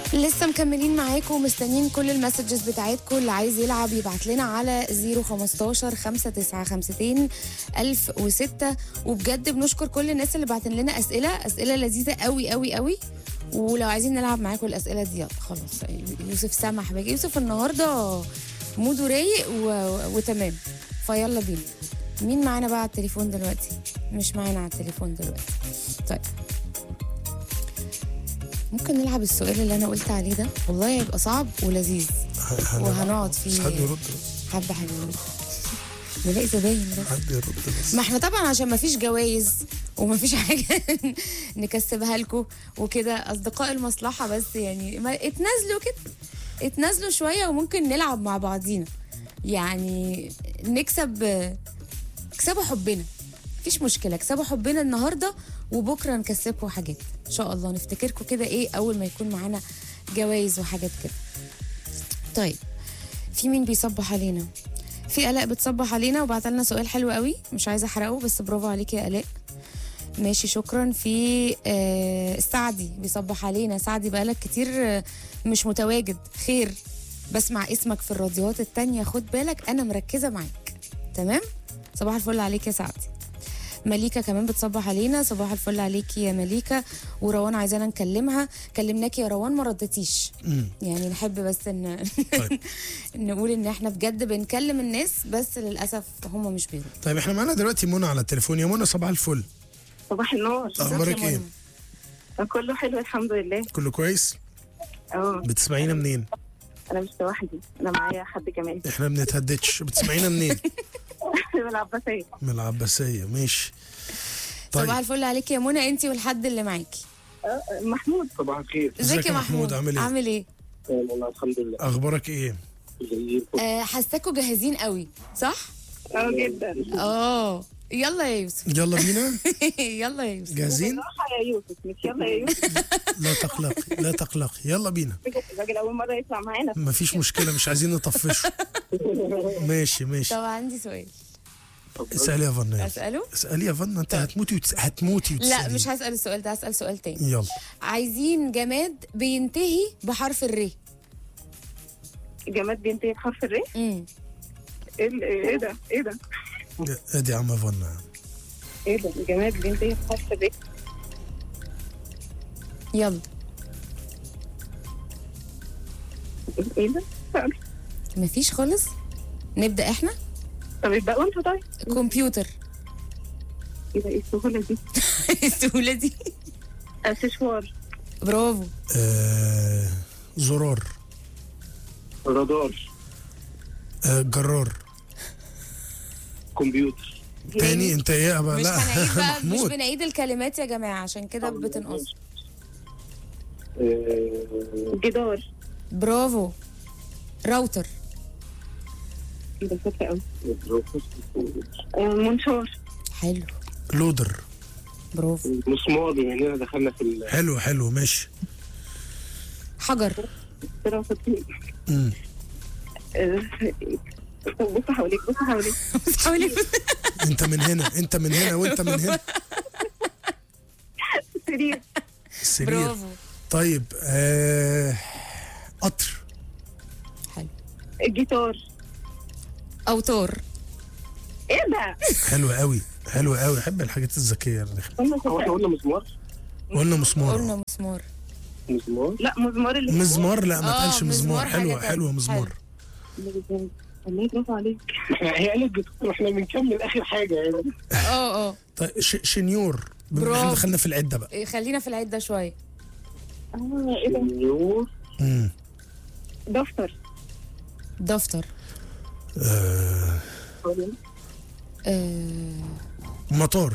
لسه مكملين معاكم ومستنيين كل المسجز بتاعتكم اللي عايز يلعب يبعت لنا على 015 5952 1006 وبجد بنشكر كل الناس اللي بعتن لنا اسئله اسئله لذيذه قوي قوي قوي ولو عايزين نلعب معاكم الاسئله دي يلا خلاص يوسف سمح بقى يوسف النهارده موده رايق و... وتمام فيلا بينا مين معانا بقى على التليفون دلوقتي مش معانا على التليفون دلوقتي طيب ممكن نلعب السؤال اللي انا قلت عليه ده والله هيبقى صعب ولذيذ وهنقعد فيه بس حد يرد بس حبه حلوين نلاقي زباين بس حد يرد بس ما احنا طبعا عشان ما فيش جوائز وما فيش حاجه نكسبها لكم وكده اصدقاء المصلحه بس يعني ما اتنازلوا كده اتنازلوا شويه وممكن نلعب مع بعضينا يعني نكسب اكسبوا حبنا مفيش مشكله اكسبوا حبنا النهارده وبكره نكسبكم حاجات ان شاء الله نفتكركم كده ايه اول ما يكون معانا جوائز وحاجات كده طيب في مين بيصبح علينا في الاء بتصبح علينا وبعت لنا سؤال حلو قوي مش عايزه احرقه بس برافو عليك يا الاء ماشي شكرا في آه سعدي بيصبح علينا سعدي بقالك كتير آه، مش متواجد خير بسمع اسمك في الراديوات التانية خد بالك انا مركزه معاك تمام صباح الفل عليك يا سعدي مليكة كمان بتصبح علينا صباح الفل عليكي يا مليكة وروان عايزانا نكلمها كلمناكي يا روان ما ردتيش مم. يعني نحب بس ان طيب نقول ان احنا بجد بنكلم الناس بس للاسف هم مش بيردوا طيب احنا معانا دلوقتي منى على التليفون يا منى صباح الفل صباح النور اخبارك ازيك يا ايه منى؟ كله حلو الحمد لله كله كويس اه بتسمعينا منين انا مش لوحدي انا معايا حد كمان احنا ما بنتهددش بتسمعينا منين من العباسيه من العباسيه ماشي صباح طيب الفل عليكي يا منى انت والحد اللي معاكي آه، محمود صباح الخير ازيك يا محمود؟ عامل ايه؟ عامل ايه والله الحمد لله اخبارك ايه زي الفل آه حاساكوا جاهزين قوي صح اه جدا اه يلا يا يوسف يلا بينا يلا يا يوسف جاهزين بالراحه يا يوسف مش يلا يا يوسف لا تقلقي لا تقلقي يلا بينا الراجل اول مره يطلع معانا مفيش مشكله مش عايزين نطفشه ماشي ماشي طب عندي سؤال اسالي يا فنا يلا. اساله اسالي يا فنا انت هتموتي وتس... هتموتي لا وتسأليني. مش هسال السؤال ده هسال سؤال تاني يلا عايزين جماد بينتهي بحرف الر جماد بينتهي بحرف الر امم ايه ال- ايه ده ايه ده ادي يا عم فنا ايه ده جماد بينتهي بحرف الر يلا ايه ده مفيش خالص نبدا احنا طب يبقى انتوا طيب كمبيوتر ايه ده ايه السهوله دي السهوله دي اكسسوار برافو آه... زرار رادار آه... جرار كمبيوتر تاني انت ايه يا مش لا هنعيد بقى مش محمود بنعيد الكلمات يا جماعه عشان كده بتنقص آه، جدار برافو راوتر ايه ده فاكره قوي آه، منشار حلو لودر برافو مسمار بما اننا دخلنا في ال- حلو حلو ماشي حجر دراسه مم. آه، طب بص حواليك بص حواليك حاولي انت من هنا انت من هنا وانت من هنا سرير السرير برافو طيب آه... قطر حلو الجيتار اوتار ايه ده حلو قوي حلو قوي احب الحاجات الذكيه اللي قلنا هو احنا قلنا مسمار قلنا مسمار قلنا مسمار مسمار لا مزمار اللي مزمار لا ما آه، تقالش مزمار مزمار حاجة حلوه تانية. حلوه مزمار الله برافو عليك احنا هي قالت دكتور احنا بنكمل اخر حاجه يعني اه اه طيب ش... شنيور بما ان احنا برافو. دخلنا في العده بقى إيه، خلينا في العده شويه اه ايه ده سنيور مم. دفتر دفتر آه... آه مطار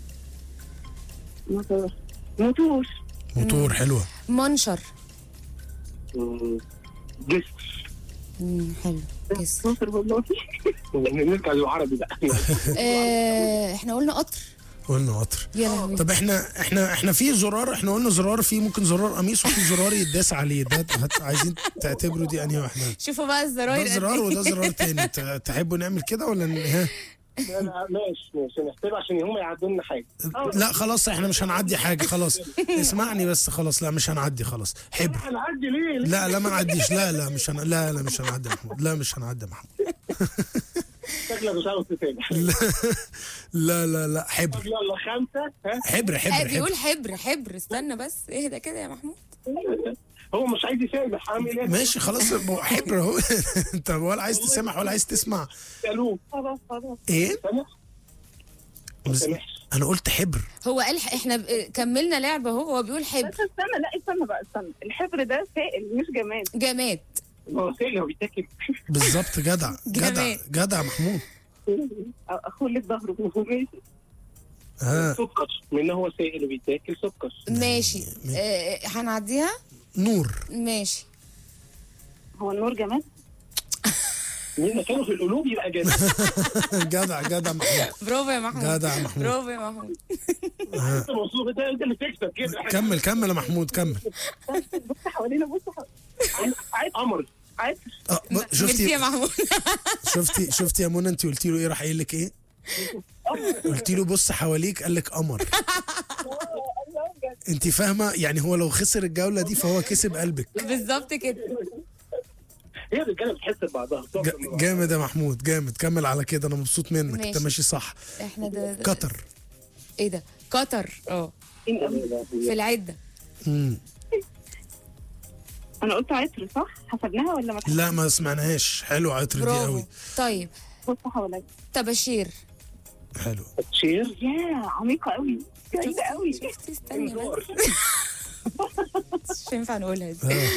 موتور موتور موتور حلوه منشر مم، جسر مم، حلو كسر موتور والله نرجع للعربي بقى آه احنا قلنا قطر قلنا قطر يا لهوي طب احنا احنا احنا في زرار احنا قلنا زرار في ممكن زرار قميص وفي زرار يتداس عليه ده هت- عايزين تعتبروا دي انهي واحده شوفوا بقى الزراير ده قد زرار إيه. وده زرار تاني ت- تحبوا نعمل كده ولا ن- ها لا، ماشي ماشي نحسبها عشان هم يعدوا لنا حاجه لا خلاص احنا مش هنعدي حاجه خلاص اسمعني بس خلاص لا مش هنعدي خلاص حبر هنعدي ليه؟ ليه؟ لا لا ما نعديش لا لا مش هن... لا لا مش هنعدي يا محمود لا مش هنعدي يا محمود شكلك مش عاوز تسامح لا لا لا, لا حبر طب يلا خمسه ها حبر آه، حبر حبر بيقول حبر حبر استنى بس اهدى كده يا محمود هو مش عايز يسامح عامل ايه؟ ماشي خلاص ما هو حبر اهو انت ولا عايز تسمع ولا عايز تسمع سالوه خلاص خلاص ايه سامح؟ ما بس- سامحش انا قلت حبر هو قال ح- احنا ب- كملنا لعبه اهو هو بيقول بس حبر استنى لا استنى بقى استنى الحبر ده سائل مش جماد جماد هو سائل هو بيتاكل بالظبط جدع جدع جمال. جدع محمود اخلي ظهره ماشي ها سكر من هو سائل وبيتاكل سكر ماشي آه، هنعديها نور ماشي هو النور جماد مين مكانه في القلوب يبقى جامد جدع جدع محمود برافو يا محمود جدع يا محمود برافو يا محمود انت مبسوط انت انت اللي تكسب كده كمل كمل يا محمود كمل بص حوالينا بص حوالينا عطر قمر عطر اه ب- ميرسي يا شفتي محمود شفتي شفتي يا منى انت قلتي له ايه راح قايل لك ايه؟ قلت له بص حواليك قال لك قمر انت فاهمه يعني هو لو خسر الجوله دي فهو كسب قلبك بالظبط كده هي الرجاله بتحس ببعضها ج- جامد يا محمود جامد كمل على كده انا مبسوط منك انت ماشي. ماشي صح احنا ده قطر ايه ده قطر اه في العده مم. انا قلت عطر صح حسبناها ولا ما لا ما سمعناهاش حلو عطر دي برافو قوي طيب بص حواليا طباشير حلو شير يا عميقه قوي بعيده قوي شفتي استني بس مش ينفع نقولها دي ها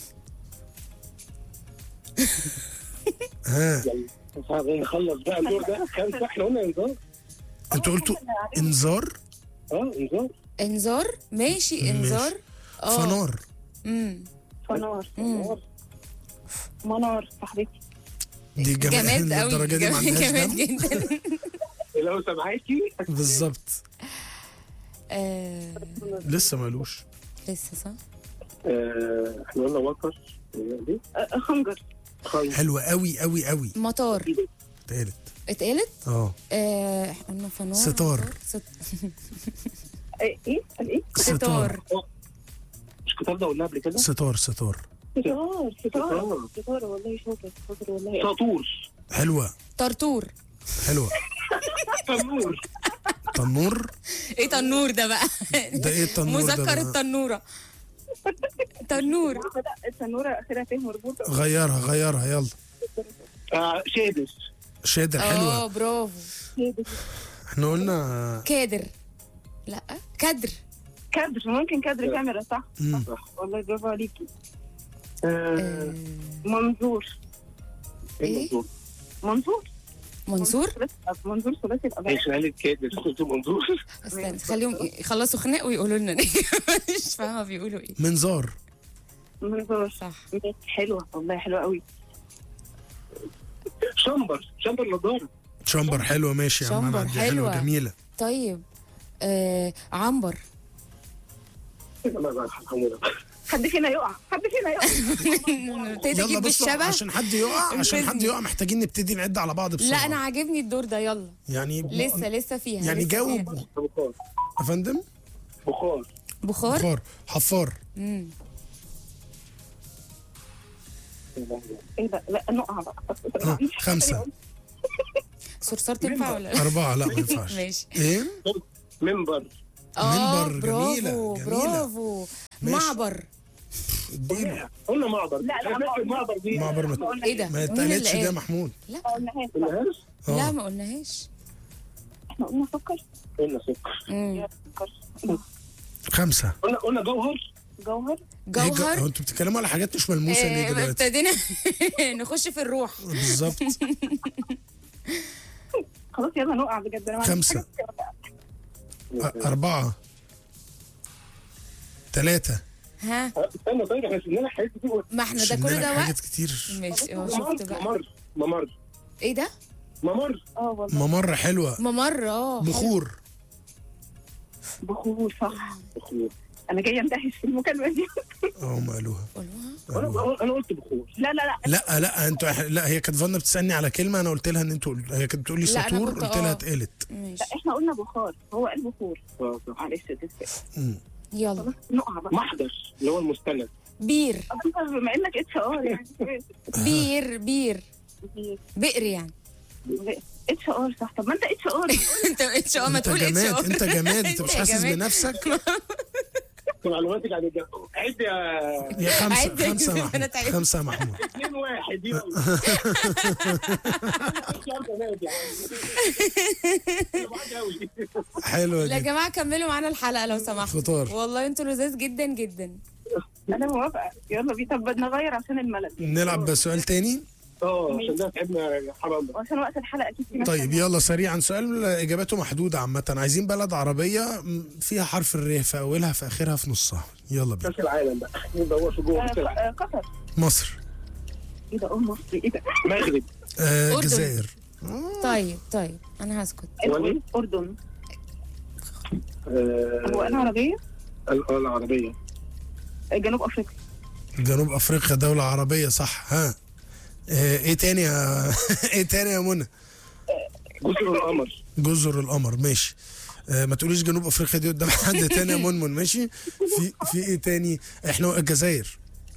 ها يلا نخلص بقى الدور ده خمسه احنا قلنا انذار انتوا قلتوا انذار اه انذار انذار ماشي انذار اه فنار امم فنار مم. منار صاحبتي دي جماد جماد قوي للدرجه دي ما عندهاش جماد دم جدا لو سمعتي بالظبط آه، لسه مالوش لسه صح آه، احنا قلنا وتر دي أه، خنجر خلاص حلوه قوي قوي قوي مطار تالت اتقالت اه آه، احنا قلنا فنار ستار. مطار، ست- ايه ايه قال ايه ستار مش كنت افضل اقولها قبل كده ستار ستار ستار ستار ستار. ستار والله شاطر شاطر والله ساطور حلوه طرطور حلوه تنور تنور ايه تنور ده بقى ده ايه التنور ده مذكر بقى؟ التنوره تنور التنورة اخرها ت مربوطة غيرها غيرها يلا آه، شادس شادر اه حلوه برافو احنا قلنا كادر لا كدر كادر ممكن كادر كاميرا صح مم. والله برافو عليكي آه، آه، منظور إيه؟ منظور منظور منصور ثلاثي- منظور ثلاثي الابعاد ايش قالت كده قلت منظور استنى خليهم يخلصوا خناق ويقولوا لنا مش فاهمه بيقولوا ايه منظار منظور صح ماشي، حلوة والله حلوة قوي شمبر شمبر نظاره شمبر حلوه ماشي يا عم شمبر أنا عندي حلوه حلوة. جميله طيب آه عنبر الله يرحمه حد فينا يقع حد فينا يقع نبتدي يلا نجيب بصوا بالشبه عشان حد يقع عشان انقذني. حد يقع محتاجين نبتدي نعد على بعض بسرعه لا انا عاجبني الدور ده يلا يعني لسه لسه فيها يعني لسه جاوب فيها. بخار يا فندم بخار بخار بخار حفار مم. ايه ده لا نقع بقى آه، خمسة صرصار تنفع ولا لا أربعة لا ما ينفعش ماشي إيه؟ منبر اه منبر، برافو جميلة، جميلة. برافو ماشي. معبر اديله قلنا معبر لا، لا، أنا فاكر ما- معبر دي معبر ما ما قلنا ايه ده ما مين اللي يتقالتش ده يا قال؟ محمود لا ما قلناهاش قلناهاش لا اه ما قلناهاش احنا قلنا سكر قلنا سكر مم. سكر خمسة قلنا قلنا جوهر جوهر إيه جو- جوهر هو انتوا بتتكلموا على حاجات مش ملموسة ليه آه، دلوقتي؟ ابتدينا نخش في الروح بالظبط خلاص يلا نقع بجد انا ما عنديش خمسة. حاجة بقى. أ- أربعة ثلاثة ها استنى طيب احنا سيبنا لك حاجات كتير ما احنا ده شلنا كل لك ده حاجات وقت كتير ماشي اه ممر شفت بقى ممر ممر ايه ده ممر اه والله ممر حلوة ممر اه حلو. بخور بخور صح بخور انا جايه اندهش في المكالمه دي اه هم قالوها قولوها انا انا قلت بخور لا لا لا لا لا انتوا لا هي كانت فانا بتسالني على كلمه انا قلت لها ان انتوا هي كانت بتقول لي لا، أنا سطور كنت قلت لها آه. اتقلت ماشي احنا قلنا بخار هو قال بخور آه، صح. معلش تسكت مم. يلا خلاص نقع بقى محضر اللي هو المستند بير أصلاً بما انك اتش ار يعني بير بير بئر يعني اتش ار صح طب ما انت اتش ار انت اتش اه ما انت تقول اتش جماد ار انت جماد انت مش يا حاسس جماد. بنفسك معلوماتك عن الجو عد يا يا خمسه عد يا خمسه يوسف، أنا محمود تعبت. خمسه يا محمود اثنين واحد يلا شهر بنات يعني بعاد أوي. حلوه لا يا دي جماعه كملوا معانا الحلقه لو سمحتوا فطار. والله انتوا لذاذ جدا جدا انا موافقه يلا بينا طب نغير عشان الملل نلعب بسؤال تاني اه عشان ده تعبنا يا حرام وعشان وقت الحلقه اكيد في ناس طيب يلا سريعا سؤال اجابته محدوده عامه عايزين بلد عربيه م، فيها حرف الر في اولها في اخرها في نصها يلا بينا كاس العالم بقى ندور في جوه كاس آه، العالم آه، قطر مصر ايه ده اه مصر ايه ده مغرب آه أردن. جزائر طيب طيب انا هسكت ولي؟ اردن آه، هو انا عربيه ال- آه، العربيه آه، جنوب افريقيا جنوب افريقيا دوله عربيه صح ها آه ايه تاني يا ايه تاني يا منى جزر القمر جزر القمر ماشي آه ما تقوليش جنوب افريقيا دي قدام حد تاني يا منمن ماشي في في ايه تاني احنا الجزائر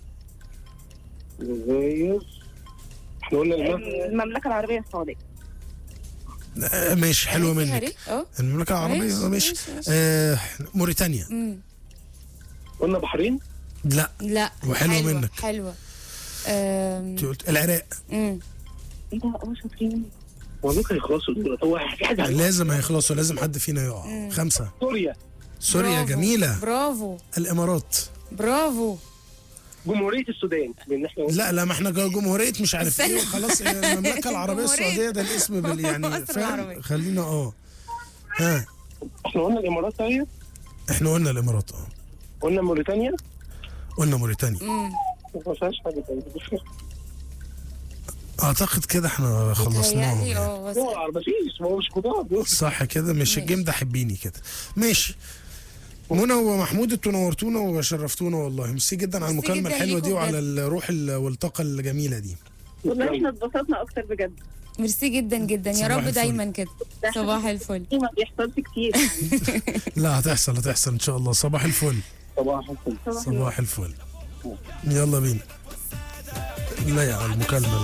الجزائر احنا قلنا المغرب المملكه العربيه السعوديه آه ماشي حلوه فيها منك ري؟ اه المملكه العربيه ماشي، آه، ماشي ماشي، ماشي. آه موريتانيا امم قلنا بحرين لا لا وحلوة حلوة، منك. حلوه أم، أنت قلت العراق امم ايه ده اه شاطرين هو ممكن يخلصوا دول هو في حد هيخلص. لازم هيخلصوا لازم حد فينا يقع خمسه سوريا سوريا برافو، جميله برافو الامارات برافو جمهوريه السودان لان احنا قلنا لا لا ما احنا جو- جمهوريه مش عارف استنى. ايه خلاص المملكه العربيه جمهورية. السعوديه ده الاسم بال يعني مصر فاهم العربية. خلينا اه ها احنا قلنا الامارات طيب احنا قلنا الامارات اه قلنا موريتانيا قلنا موريتانيا امم ما فيهاش حاجه تانية اعتقد كده احنا خلصناهم متهيألي يعني. اه بس هو العرب مفيش ما هو مش كتار صح كده مش ماشي. الجيم ده حبيني كده ماشي منى ومحمود انتوا نورتونا وشرفتونا والله ميرسي جدا على ميرسي المكالمه جدا الحلوه دي ليكوا وعلى الروح ال- والطاقه الجميله دي والله احنا اتبسطنا اكتر بجد ميرسي جدا جدا يا صباح رب الفل. دايما كده ده صباح الفل دي ما بيحصلش كتير لا هتحصل هتحصل ان شاء الله صباح الفل صباح الفل صباح النور. صباح الفل يلا بينا لا يا المكالمه